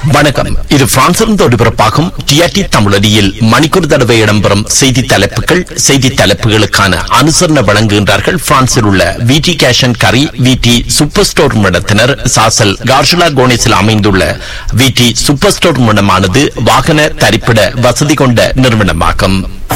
வணக்கம் இது பிரான்சிலிருந்து ஒளிபரப்பாகும் டிஆர்டி தமிழடியில் மணிக்கூர் தடவை இடம்பெறும் செய்தி தலைப்புகள் செய்தி தலைப்புகளுக்கான அனுசரணை வழங்குகின்றார்கள் பிரான்சில் உள்ள விடி கேஷன் கரி விடி சூப்பர் ஸ்டோர் நிறுவனத்தினர் சாசல் கார்ஷுலா கோனேஸில் அமைந்துள்ள விடி சூப்பர் ஸ்டோர் நிறுவனமானது வாகன தரிப்பிட வசதி கொண்ட நிறுவனமாகும்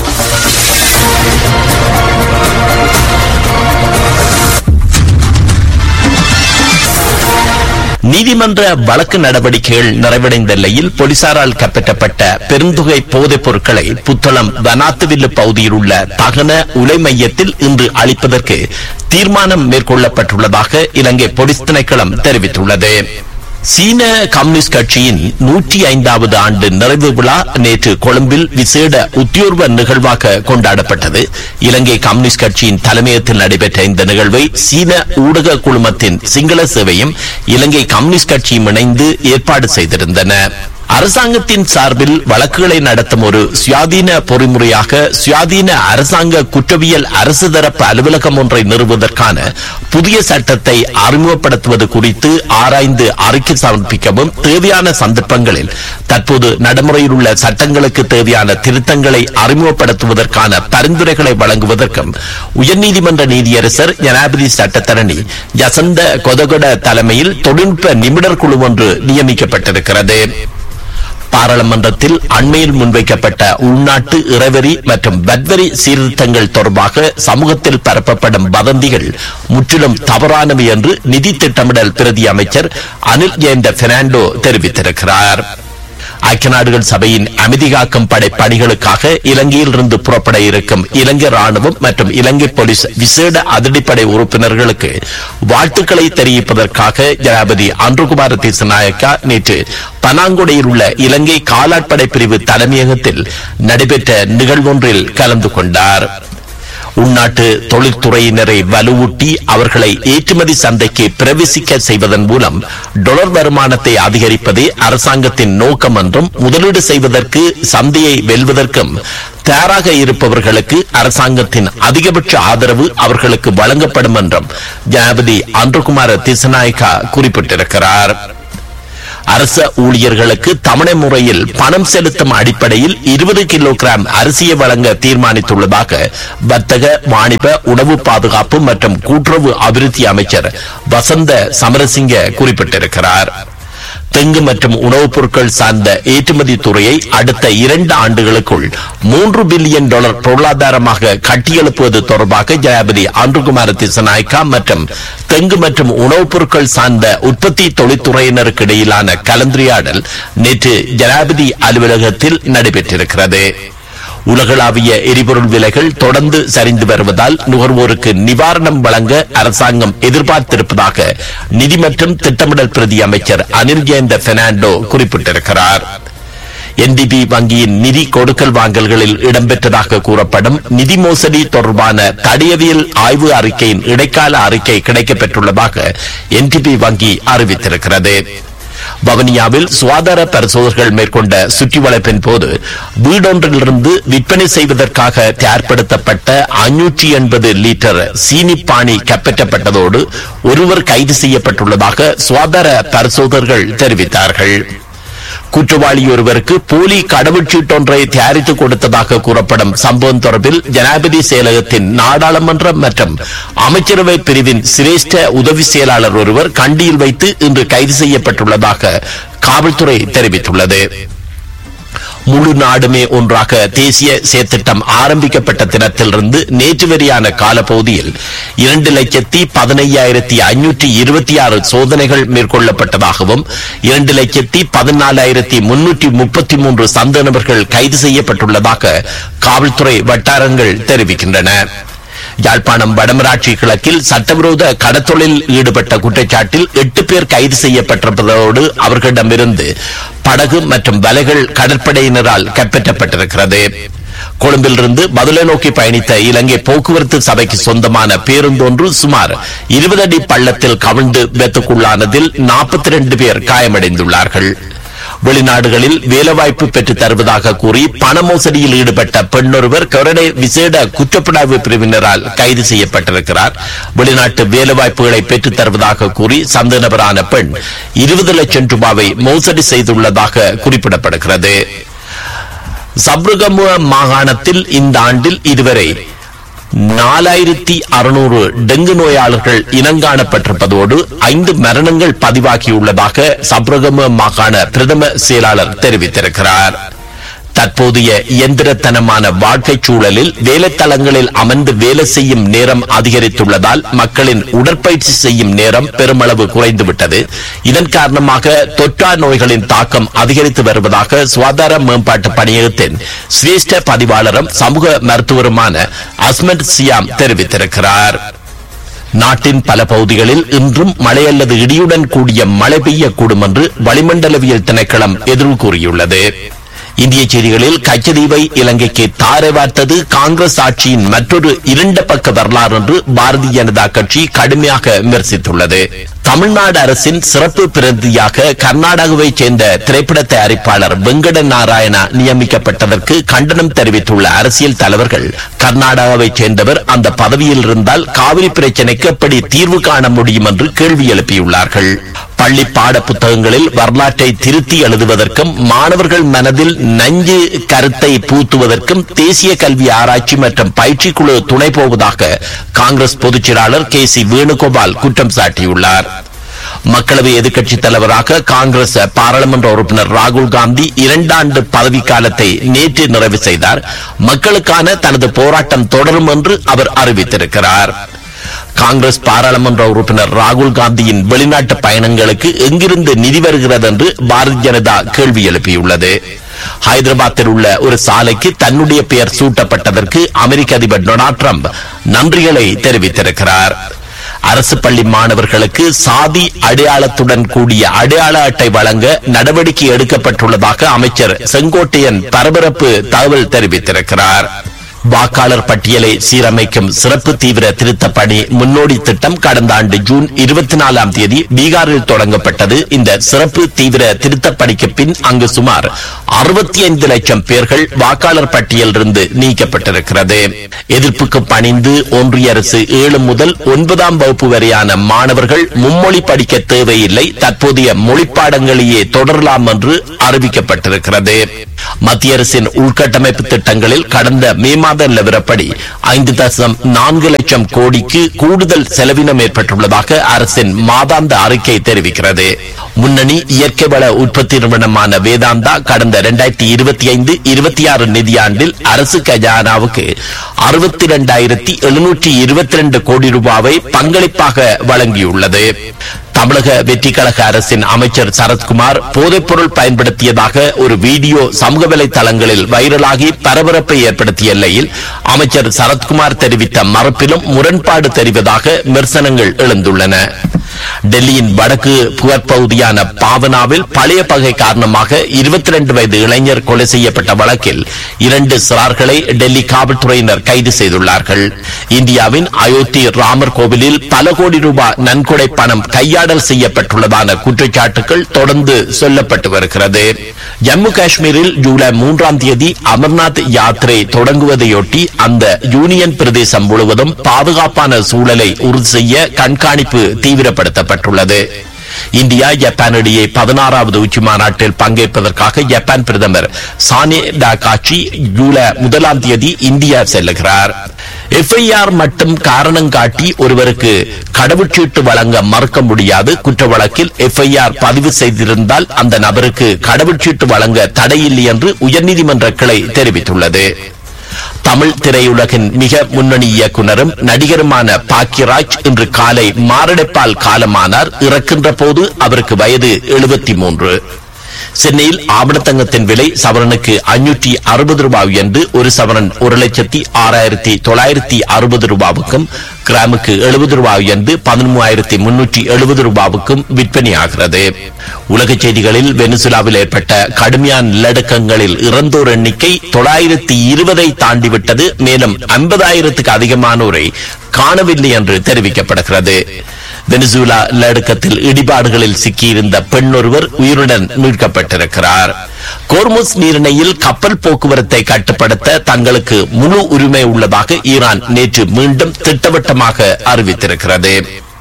நீதிமன்ற வழக்கு நடவடிக்கைகள் நிறைவடைந்த நிலையில் போலீசாரால் கைப்பற்றப்பட்ட பெருந்தொகை போதைப் பொருட்களை புத்தளம் வனாத்துவில்லு பகுதியில் உள்ள தகன உலை மையத்தில் இன்று அளிப்பதற்கு தீர்மானம் மேற்கொள்ளப்பட்டுள்ளதாக இலங்கை போலீஸ் திணைக்களம் தெரிவித்துள்ளது சீன கம்யூனிஸ்ட் கட்சியின் நூற்றி ஐந்தாவது ஆண்டு நிறைவு விழா நேற்று கொழும்பில் விசேட உத்தியோர்வ நிகழ்வாக கொண்டாடப்பட்டது இலங்கை கம்யூனிஸ்ட் கட்சியின் தலைமையகத்தில் நடைபெற்ற இந்த நிகழ்வை சீன ஊடக குழுமத்தின் சிங்கள சேவையும் இலங்கை கம்யூனிஸ்ட் கட்சியும் இணைந்து ஏற்பாடு செய்திருந்தன அரசாங்கத்தின் சார்பில் வழக்குகளை நடத்தும் ஒரு சுயாதீன பொறிமுறையாக சுயாதீன அரசாங்க குற்றவியல் அரசு தரப்பு அலுவலகம் ஒன்றை நிறுவுவதற்கான புதிய சட்டத்தை அறிமுகப்படுத்துவது குறித்து ஆராய்ந்து அறிக்கை சமர்ப்பிக்கவும் தேவையான சந்தர்ப்பங்களில் தற்போது நடைமுறையில் உள்ள சட்டங்களுக்கு தேவையான திருத்தங்களை அறிமுகப்படுத்துவதற்கான பரிந்துரைகளை வழங்குவதற்கும் உயர்நீதிமன்ற நீதியரசர் ஜனாதிபதி சட்டத்தரணி யசந்த கொதகொட தலைமையில் தொழில்நுட்ப நிபுணர் குழு ஒன்று நியமிக்கப்பட்டிருக்கிறது பாராளுமன்றத்தில் அண்மையில் முன்வைக்கப்பட்ட உள்நாட்டு இறவரி மற்றும் வட்வரி சீர்திருத்தங்கள் தொடர்பாக சமூகத்தில் பரப்பப்படும் வதந்திகள் முற்றிலும் தவறானவை என்று நிதி திட்டமிடல் பிரதி அமைச்சர் அனில் ஜெயந்த பெர்னாண்டோ தெரிவித்திருக்கிறார் ஐக்கிய நாடுகள் சபையின் அமைதி காக்கும் படை பணிகளுக்காக இலங்கையிலிருந்து புறப்பட இருக்கும் இலங்கை ராணுவம் மற்றும் இலங்கை போலீஸ் விசேட அதிரடிப்படை உறுப்பினர்களுக்கு வாழ்த்துக்களை தெரிவிப்பதற்காக ஜனாபதி அன்றுகுமார திசநாயக்கா நேற்று பனாங்குடையில் உள்ள இலங்கை காலாட்படை பிரிவு தலைமையகத்தில் நடைபெற்ற நிகழ்வொன்றில் கலந்து கொண்டார் உள்நாட்டு தொழில்துறையினரை வலுவூட்டி அவர்களை ஏற்றுமதி சந்தைக்கு பிரவேசிக்க செய்வதன் மூலம் டொலர் வருமானத்தை அதிகரிப்பதே அரசாங்கத்தின் நோக்கம் என்றும் முதலீடு செய்வதற்கு சந்தையை வெல்வதற்கும் தயாராக இருப்பவர்களுக்கு அரசாங்கத்தின் அதிகபட்ச ஆதரவு அவர்களுக்கு வழங்கப்படும் என்றும் ஜனாபதி அன்றுகுமார திசநாயக்கா குறிப்பிட்டிருக்கிறார் அரச ஊழியர்களுக்கு தவணை முறையில் பணம் செலுத்தும் அடிப்படையில் இருபது கிலோகிராம் அரிசியை வழங்க தீர்மானித்துள்ளதாக வர்த்தக வாணிப உணவு பாதுகாப்பு மற்றும் கூட்டுறவு அபிவிருத்தி அமைச்சர் வசந்த சமரசிங்க குறிப்பிட்டிருக்கிறார் தெங்கு மற்றும் உணவுப் பொருட்கள் சார்ந்த ஏற்றுமதி துறையை அடுத்த இரண்டு ஆண்டுகளுக்குள் மூன்று பில்லியன் டாலர் பொருளாதாரமாக கட்டியெழுப்புவது தொடர்பாக ஜனாபதி அன்றுகுமார திசநாயக்கா மற்றும் தெங்கு மற்றும் உணவுப் பொருட்கள் சார்ந்த உற்பத்தி தொழில்துறையினருக்கு இடையிலான கலந்துரையாடல் நேற்று ஜனாபதி அலுவலகத்தில் நடைபெற்றிருக்கிறது உலகளாவிய எரிபொருள் விலைகள் தொடர்ந்து சரிந்து வருவதால் நுகர்வோருக்கு நிவாரணம் வழங்க அரசாங்கம் எதிர்பார்த்திருப்பதாக நிதி மற்றும் திட்டமிடல் பிரதி அமைச்சர் அனில் ஜெயந்த பெர்னாண்டோ குறிப்பிட்டிருக்கிறார் என்டிபி வங்கியின் நிதி கொடுக்கல் வாங்கல்களில் இடம்பெற்றதாக கூறப்படும் நிதி மோசடி தொடர்பான தடியவியல் ஆய்வு அறிக்கையின் இடைக்கால அறிக்கை கிடைக்கப்பெற்றுள்ளதாக என்டிபி வங்கி அறிவித்திருக்கிறது வவனியாவில் சுகாதார பரிசோதனைகள் மேற்கொண்ட சுற்றி வளைப்பின் போது வீடொன்றிலிருந்து விற்பனை செய்வதற்காக தயார்படுத்தப்பட்ட ஐநூற்றி எண்பது லிட்டர் சீனி பானி கைப்பற்றப்பட்டதோடு ஒருவர் கைது செய்யப்பட்டுள்ளதாக சுகாதார பரிசோதகர்கள் தெரிவித்தார்கள் குற்றவாளி ஒருவருக்கு போலி கடவுச்சீட்டொன்றை தயாரித்துக் கொடுத்ததாக கூறப்படும் சம்பவம் தொடர்பில் ஜனாதிபதி செயலகத்தின் நாடாளுமன்ற மற்றும் அமைச்சரவை பிரிவின் சிரேஷ்ட உதவி செயலாளர் ஒருவர் கண்டியில் வைத்து இன்று கைது செய்யப்பட்டுள்ளதாக காவல்துறை தெரிவித்துள்ளது முழு நாடுமே ஒன்றாக தேசிய செயற்திட்டம் ஆரம்பிக்கப்பட்ட தினத்திலிருந்து நேற்று வரையான காலப்பகுதியில் இரண்டு லட்சத்தி பதினையாயிரத்தி ஐநூற்றி இருபத்தி ஆறு சோதனைகள் மேற்கொள்ளப்பட்டதாகவும் இரண்டு லட்சத்தி பதினாலாயிரத்தி முன்னூற்றி முப்பத்தி மூன்று சந்த நபர்கள் கைது செய்யப்பட்டுள்ளதாக காவல்துறை வட்டாரங்கள் தெரிவிக்கின்றன யாழ்ப்பாணம் வடமராட்சி கிழக்கில் சட்டவிரோத கடத்தொழில் ஈடுபட்ட குற்றச்சாட்டில் எட்டு பேர் கைது செய்யப்பட்டிருப்பதோடு அவர்களிடமிருந்து படகு மற்றும் வலைகள் கடற்படையினரால் கைப்பற்றப்பட்டிருக்கிறது கொழும்பிலிருந்து மதுரை நோக்கி பயணித்த இலங்கை போக்குவரத்து சபைக்கு சொந்தமான பேருந்தொன்று சுமார் இருபது அடி பள்ளத்தில் கவிழ்ந்து விபத்துக்குள்ளானதில் நாற்பத்தி ரெண்டு பேர் காயமடைந்துள்ளார்கள் வெளிநாடுகளில் வேலைவாய்ப்பு பெற்றுத் தருவதாக கூறி பண மோசடியில் ஈடுபட்ட பெண்ணொருவர் கொரடை விசேட குற்றப்புலனாய்வு பிரிவினரால் கைது செய்யப்பட்டிருக்கிறார் வெளிநாட்டு வேலைவாய்ப்புகளை பெற்றுத் தருவதாக கூறி சந்த நபரான பெண் இருபது லட்சம் ரூபாவை மோசடி செய்துள்ளதாக குறிப்பிடப்படுகிறது சப்ருகமுவ மாகாணத்தில் இந்த ஆண்டில் இதுவரை நாலாயிரத்தி அறுநூறு டெங்கு நோயாளர்கள் இனங்காணப்பட்டிருப்பதோடு ஐந்து மரணங்கள் பதிவாகியுள்ளதாக சப்ரகம மாகாண பிரதம செயலாளர் தெரிவித்திருக்கிறார் தற்போதைய இயந்திரத்தனமான வாழ்க்கை சூழலில் வேலைத்தளங்களில் அமர்ந்து வேலை செய்யும் நேரம் அதிகரித்துள்ளதால் மக்களின் உடற்பயிற்சி செய்யும் நேரம் பெருமளவு குறைந்துவிட்டது இதன் காரணமாக தொற்றா நோய்களின் தாக்கம் அதிகரித்து வருவதாக சுகாதார மேம்பாட்டு பணியகத்தின் சிரேஷ்ட பதிவாளரும் சமூக மருத்துவருமான அஸ்மத் சியாம் தெரிவித்திருக்கிறார் நாட்டின் பல பகுதிகளில் இன்றும் மழை அல்லது இடியுடன் கூடிய மழை பெய்யக்கூடும் என்று வளிமண்டலவியல் திணைக்களம் எதிர்வு கூறியுள்ளது இந்திய செய்திகளில் கச்சதீவை இலங்கைக்கு தாரை வார்த்தது காங்கிரஸ் ஆட்சியின் மற்றொரு இரண்ட பக்க வரலாறு என்று பாரதிய ஜனதா கட்சி கடுமையாக விமர்சித்துள்ளது தமிழ்நாடு அரசின் சிறப்பு பிரதியாக கர்நாடகாவைச் சேர்ந்த திரைப்பட தயாரிப்பாளர் வெங்கட நாராயணா நியமிக்கப்பட்டதற்கு கண்டனம் தெரிவித்துள்ள அரசியல் தலைவர்கள் கர்நாடகாவைச் சேர்ந்தவர் அந்த பதவியில் இருந்தால் காவிரி பிரச்சினைக்கு எப்படி தீர்வு காண முடியும் என்று கேள்வி எழுப்பியுள்ளார்கள் பள்ளி பாட புத்தகங்களில் வரலாற்றை திருத்தி எழுதுவதற்கும் மாணவர்கள் மனதில் நஞ்சு கருத்தை பூத்துவதற்கும் தேசிய கல்வி ஆராய்ச்சி மற்றும் பயிற்சி குழு துணை போவதாக காங்கிரஸ் பொதுச் செயலாளர் கே சி வேணுகோபால் குற்றம் சாட்டியுள்ளார் மக்களவை எதிர்க்கட்சித் தலைவராக காங்கிரஸ் பாராளுமன்ற உறுப்பினர் ராகுல் காந்தி இரண்டாண்டு பதவிக்காலத்தை நேற்று நிறைவு செய்தார் மக்களுக்கான தனது போராட்டம் தொடரும் என்று அவர் அறிவித்திருக்கிறார் காங்கிரஸ் பாராளுமன்ற உறுப்பினர் ராகுல் காந்தியின் வெளிநாட்டு பயணங்களுக்கு எங்கிருந்து நிதி வருகிறது என்று பாரதிய ஜனதா கேள்வி எழுப்பியுள்ளது ஹைதராபாத்தில் உள்ள ஒரு சாலைக்கு தன்னுடைய பெயர் சூட்டப்பட்டதற்கு அமெரிக்க அதிபர் டொனால்ட் ட்ரம்ப் நன்றிகளை தெரிவித்திருக்கிறார் அரசு பள்ளி மாணவர்களுக்கு சாதி அடையாளத்துடன் கூடிய அடையாள அட்டை வழங்க நடவடிக்கை எடுக்கப்பட்டுள்ளதாக அமைச்சர் செங்கோட்டையன் பரபரப்பு தகவல் தெரிவித்திருக்கிறார் வாக்காளர் பட்டியலை சீரமைக்கும் சிறப்பு தீவிர திருத்த பணி முன்னோடி திட்டம் கடந்த ஆண்டு ஜூன் இருபத்தி நாலாம் தேதி பீகாரில் தொடங்கப்பட்டது இந்த சிறப்பு தீவிர திருத்த பணிக்கு பின் அங்கு சுமார் அறுபத்தி ஐந்து லட்சம் பேர்கள் வாக்காளர் பட்டியலிருந்து நீக்கப்பட்டிருக்கிறது எதிர்ப்புக்கு பணிந்து ஒன்றிய அரசு ஏழு முதல் ஒன்பதாம் வகுப்பு வரையான மாணவர்கள் மும்மொழி படிக்க தேவையில்லை தற்போதைய மொழிப்பாடங்களையே தொடரலாம் என்று அறிவிக்கப்பட்டிருக்கிறது மத்திய அரசின் உள்கட்டமைப்பு திட்டங்களில் கடந்த மே மாத நிலவரப்படி ஐந்து தசம் நான்கு லட்சம் கோடிக்கு கூடுதல் செலவினம் ஏற்பட்டுள்ளதாக அரசின் மாதாந்த அறிக்கை தெரிவிக்கிறது முன்னணி இயற்கை வள உற்பத்தி நிறுவனமான வேதாந்தா கடந்த இரண்டாயிரத்தி இருபத்தி ஐந்து இருபத்தி ஆறு நிதியாண்டில் அரசு கஜானாவுக்கு அறுபத்தி இரண்டாயிரத்தி எழுநூற்றி இருபத்தி ரெண்டு கோடி ரூபாவை பங்களிப்பாக வழங்கியுள்ளது தமிழக வெற்றி கழக அரசின் அமைச்சர் சரத்குமார் போதைப்பொருள் பயன்படுத்தியதாக ஒரு வீடியோ சமூக வலைதளங்களில் வைரலாகி பரபரப்பை ஏற்படுத்திய நிலையில் அமைச்சர் சரத்குமார் தெரிவித்த மறுப்பிலும் முரண்பாடு தெரிவதாக விமர்சனங்கள் எழுந்துள்ளன டெல்லியின் வடக்கு புகற்பகுதியான பாவனாவில் பழைய பகை காரணமாக இருபத்தி ரெண்டு வயது இளைஞர் கொலை செய்யப்பட்ட வழக்கில் இரண்டு சிறார்களை டெல்லி காவல்துறையினர் கைது செய்துள்ளார்கள் இந்தியாவின் அயோத்தி ராமர் கோவிலில் பல கோடி ரூபாய் நன்கொடை பணம் கையாடல் செய்யப்பட்டுள்ளதான குற்றச்சாட்டுகள் தொடர்ந்து சொல்லப்பட்டு வருகிறது ஜம்மு காஷ்மீரில் ஜூலை மூன்றாம் தேதி அமர்நாத் யாத்திரை தொடங்குவதையொட்டி அந்த யூனியன் பிரதேசம் முழுவதும் பாதுகாப்பான சூழலை உறுதி செய்ய கண்காணிப்பு தீவிரப்படுத்தப்பட்டுள்ளது இந்தியா ஜப்பான் இடையே பதினாறாவது உச்சி மாநாட்டில் பங்கேற்பதற்காக ஜப்பான் பிரதமர் சானே டாகாச்சி ஜூலை முதலாம் தேதி இந்தியா செல்லுகிறார் எஃப்ஐஆர் மட்டும் காரணம் காட்டி ஒருவருக்கு கடவுச்சீட்டு வழங்க மறுக்க முடியாது குற்ற வழக்கில் எஃப்ஐஆர் பதிவு செய்திருந்தால் அந்த நபருக்கு கடவுச்சீட்டு வழங்க தடையில்லை என்று உயர்நீதிமன்ற கிளை தெரிவித்துள்ளது தமிழ் திரையுலகின் மிக முன்னணி இயக்குனரும் நடிகருமான பாக்கியராஜ் இன்று காலை மாரடைப்பால் காலமானார் இறக்கின்ற போது அவருக்கு வயது எழுபத்தி மூன்று சென்னையில் ஆவணத்தங்கத்தின் விலை சவரனுக்கு அஞ்சூற்றி அறுபது ரூபாய் என்று ஒரு சவரன் ஒரு லட்சத்தி ஆறாயிரத்தி தொள்ளாயிரத்தி அறுபது ரூபாவுக்கும் கிராமுக்கு எழுபது ரூபாய் என்று பதிமூவாயிரத்தி முன்னூற்றி எழுபது ரூபாவுக்கும் விற்பனையாகிறது உலக செய்திகளில் வெனிசுலாவில் ஏற்பட்ட கடுமையான நிலநடுக்கங்களில் இறந்தோர் எண்ணிக்கை தொள்ளாயிரத்தி இருபதை தாண்டிவிட்டது மேலும் ஐம்பதாயிரத்துக்கு அதிகமானோரை காணவில்லை என்று தெரிவிக்கப்படுகிறது வெனிசுலா நடுக்கத்தில் இடிபாடுகளில் சிக்கியிருந்த பெண் ஒருவர் உயிருடன் மீட்கப்பட்டிருக்கிறார் கோர்முஸ் நீரிணையில் கப்பல் போக்குவரத்தை கட்டுப்படுத்த தங்களுக்கு முழு உரிமை உள்ளதாக ஈரான் நேற்று மீண்டும் திட்டவட்டமாக அறிவித்திருக்கிறது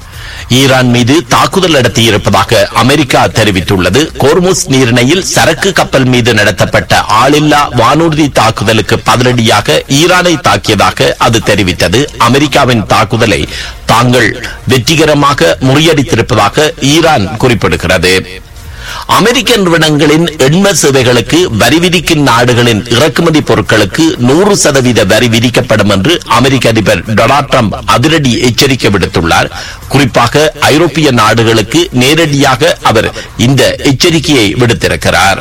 ஈரான் மீது தாக்குதல் நடத்தியிருப்பதாக அமெரிக்கா தெரிவித்துள்ளது கோர்முஸ் நீரிணையில் சரக்கு கப்பல் மீது நடத்தப்பட்ட ஆளில்லா வானூர்தி தாக்குதலுக்கு பதிலடியாக ஈரானை தாக்கியதாக அது தெரிவித்தது அமெரிக்காவின் தாக்குதலை தாங்கள் வெற்றிகரமாக முறியடித்திருப்பதாக ஈரான் குறிப்பிடுகிறது அமெரிக்க நிறுவனங்களின் எண்ம சேவைகளுக்கு வரி விதிக்கும் நாடுகளின் இறக்குமதி பொருட்களுக்கு நூறு சதவீத வரி விதிக்கப்படும் என்று அமெரிக்க அதிபர் டொனால்ட் ட்ரம்ப் அதிரடி எச்சரிக்கை விடுத்துள்ளார் குறிப்பாக ஐரோப்பிய நாடுகளுக்கு நேரடியாக அவர் இந்த எச்சரிக்கையை விடுத்திருக்கிறார்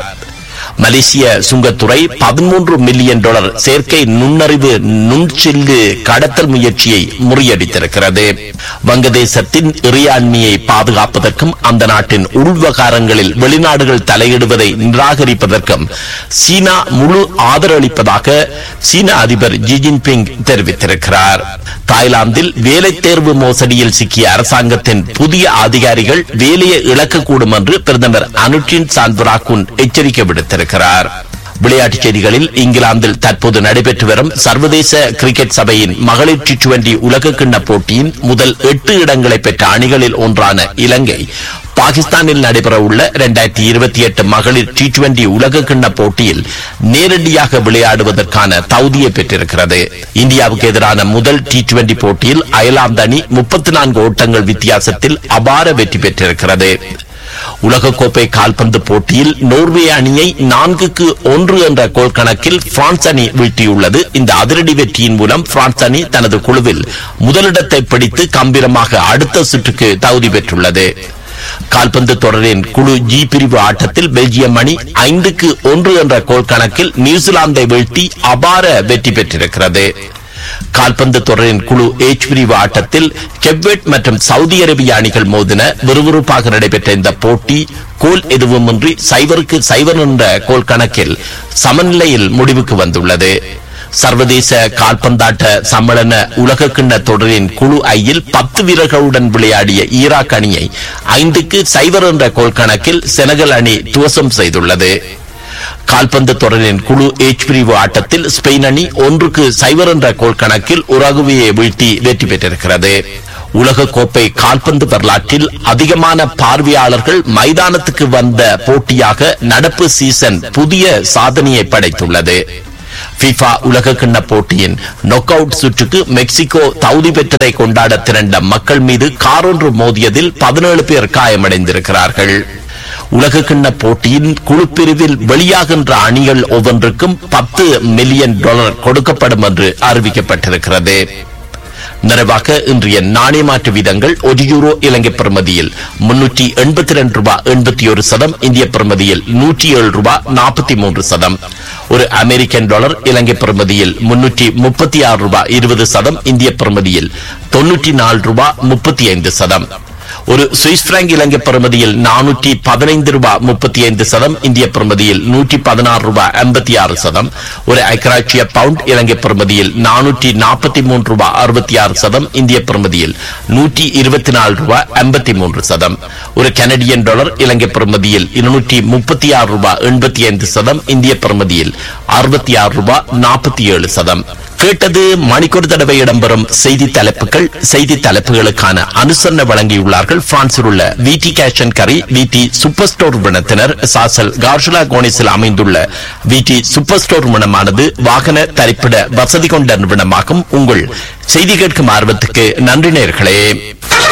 மலேசிய சுங்கத்துறை பதிமூன்று மில்லியன் டாலர் செயற்கை நுண்ணறிவு நுண்சில்லு கடத்தல் முயற்சியை முறியடித்திருக்கிறது வங்கதேசத்தின் இறையாண்மையை பாதுகாப்பதற்கும் அந்த நாட்டின் உள்வகாரங்களில் வெளிநாடுகள் தலையிடுவதை நிராகரிப்பதற்கும் சீனா முழு ஆதரவளிப்பதாக சீன அதிபர் ஜி ஜின்பிங் தெரிவித்திருக்கிறார் தாய்லாந்தில் வேலை தேர்வு மோசடியில் சிக்கிய அரசாங்கத்தின் புதிய அதிகாரிகள் வேலையை இழக்கக்கூடும் என்று பிரதமர் அனுட்டின் சான்வராக்குன் எச்சரிக்கை விடுத்திருக்கிறார் விளையாட்டுச் செய்திகளில் இங்கிலாந்தில் தற்போது நடைபெற்று வரும் சர்வதேச கிரிக்கெட் சபையின் மகளிர் டி டுவெண்டி உலகக்கிண்ண போட்டியின் முதல் எட்டு இடங்களை பெற்ற அணிகளில் ஒன்றான இலங்கை பாகிஸ்தானில் நடைபெறவுள்ள இரண்டாயிரத்தி இருபத்தி எட்டு மகளிர் டி டுவெண்டி உலகக்கிண்ண போட்டியில் நேரடியாக விளையாடுவதற்கான தகுதியை பெற்றிருக்கிறது இந்தியாவுக்கு எதிரான முதல் டி டுவெண்டி போட்டியில் அயர்லாந்து அணி முப்பத்தி நான்கு ஓட்டங்கள் வித்தியாசத்தில் அபார வெற்றி பெற்றிருக்கிறது உலகக்கோப்பை கால்பந்து போட்டியில் நோர்வே அணியை நான்குக்கு ஒன்று என்ற கோல் கணக்கில் பிரான்ஸ் அணி வீழ்த்தியுள்ளது இந்த அதிரடி வெற்றியின் மூலம் பிரான்ஸ் அணி தனது குழுவில் முதலிடத்தை பிடித்து கம்பீரமாக அடுத்த சுற்றுக்கு தகுதி பெற்றுள்ளது கால்பந்து தொடரின் குழு ஜி பிரிவு ஆட்டத்தில் பெல்ஜியம் அணி ஐந்துக்கு ஒன்று என்ற கோல் கணக்கில் நியூசிலாந்தை வீழ்த்தி அபார வெற்றி பெற்றிருக்கிறது கால்பந்து தொடரின் குழு ஏச் பிரிவு ஆட்டத்தில் கெப்வெட் மற்றும் சவுதி அரேபிய அணிகள் மோதின விறுவிறுப்பாக நடைபெற்ற இந்த போட்டி கோல் எதுவுமின்றி சைவருக்கு சைவர் என்ற கோல் கணக்கில் சமநிலையில் முடிவுக்கு வந்துள்ளது சர்வதேச கால்பந்தாட்ட சம்மேளன உலகக்கிண்ண தொடரின் குழு ஐயில் பத்து வீரர்களுடன் விளையாடிய ஈராக் அணியை ஐந்துக்கு சைவர் என்ற கோல் கணக்கில் செனகல் அணி துவசம் செய்துள்ளது கால்பந்து தொடரின் குழு ஏச் பிரிவு ஆட்டத்தில் ஸ்பெயின் அணி ஒன்றுக்கு சைவர் என்ற கோல் கணக்கில் உருகுவையை வீழ்த்தி வெற்றி பெற்றிருக்கிறது உலக கோப்பை கால்பந்து வரலாற்றில் அதிகமான பார்வையாளர்கள் மைதானத்துக்கு வந்த போட்டியாக நடப்பு சீசன் புதிய சாதனையை படைத்துள்ளது பிஃபா உலகக்கிண்ண போட்டியின் நொக் அவுட் சுற்றுக்கு மெக்சிகோ தகுதி பெற்றதை கொண்டாட திரண்ட மக்கள் மீது காரொன்று மோதியதில் பதினேழு பேர் காயமடைந்திருக்கிறார்கள் உலகக்கிண்ண போட்டியின் குழு பிரிவில் வெளியாகின்ற அணிகள் ஒவ்வொன்றுக்கும் பத்து மில்லியன் டாலர் கொடுக்கப்படும் என்று அறிவிக்கப்பட்டிருக்கிறது நிறைவாக இன்றைய நாணய மாற்று வீதங்கள் ஒரு யூரோ இலங்கை பிரமதியில் முன்னூற்றி எண்பத்தி ரெண்டு ரூபாய் எண்பத்தி ஒரு சதம் இந்திய பிரமதியில் நூற்றி ஏழு ரூபாய் நாற்பத்தி மூன்று சதம் ஒரு அமெரிக்கன் டாலர் இலங்கை பிரமதியில் முன்னூற்றி முப்பத்தி ஆறு ரூபாய் இருபது சதம் இந்திய பிரமதியில் தொன்னூற்றி நாலு ரூபாய் முப்பத்தி ஐந்து சதம் ஒரு சுவிஸ் பிராங்க் இலங்கை பிரமதியில் நானூற்றி பதினைந்து ரூபாய் முப்பத்தி ஐந்து சதம் இந்திய பிரமதியில் நூற்றி பதினாறு ரூபாய் ஐம்பத்தி ஆறு சதம் ஒரு ஐக்கராட்சிய பவுண்ட் இலங்கை பிரமதியில் நானூற்றி நாற்பத்தி மூன்று ரூபாய் அறுபத்தி ஆறு சதம் இந்திய பிரமதியில் நூற்றி இருபத்தி நாலு ரூபாய் ஐம்பத்தி மூன்று சதம் ஒரு கனடியன் டாலர் இலங்கை பிரமதியில் இருநூற்றி முப்பத்தி ஆறு ரூபாய் எண்பத்தி ஐந்து சதம் இந்திய பிரமதியில் அறுபத்தி ஆறு ரூபாய் நாற்பத்தி ஏழு சதம் கேட்டது மணிக்கொரு தடவை இடம்பெறும் செய்தி தலைப்புகள் செய்தி தலைப்புகளுக்கான அனுசரணை வழங்கியுள்ளார்கள் பிரான்சில் உள்ள விடி கேஷன் கரி விடி சூப்பர் ஸ்டோர் நிறுவனத்தினர் சாசல் கார்ஷுலா கோனிஸில் அமைந்துள்ள விடி சூப்பர் ஸ்டோர் நிறுவனமானது வாகன தரிப்பிட வசதி கொண்ட நிறுவனமாகும் உங்கள் செய்தி கேட்கும் ஆர்வத்துக்கு நன்றி நேர்களே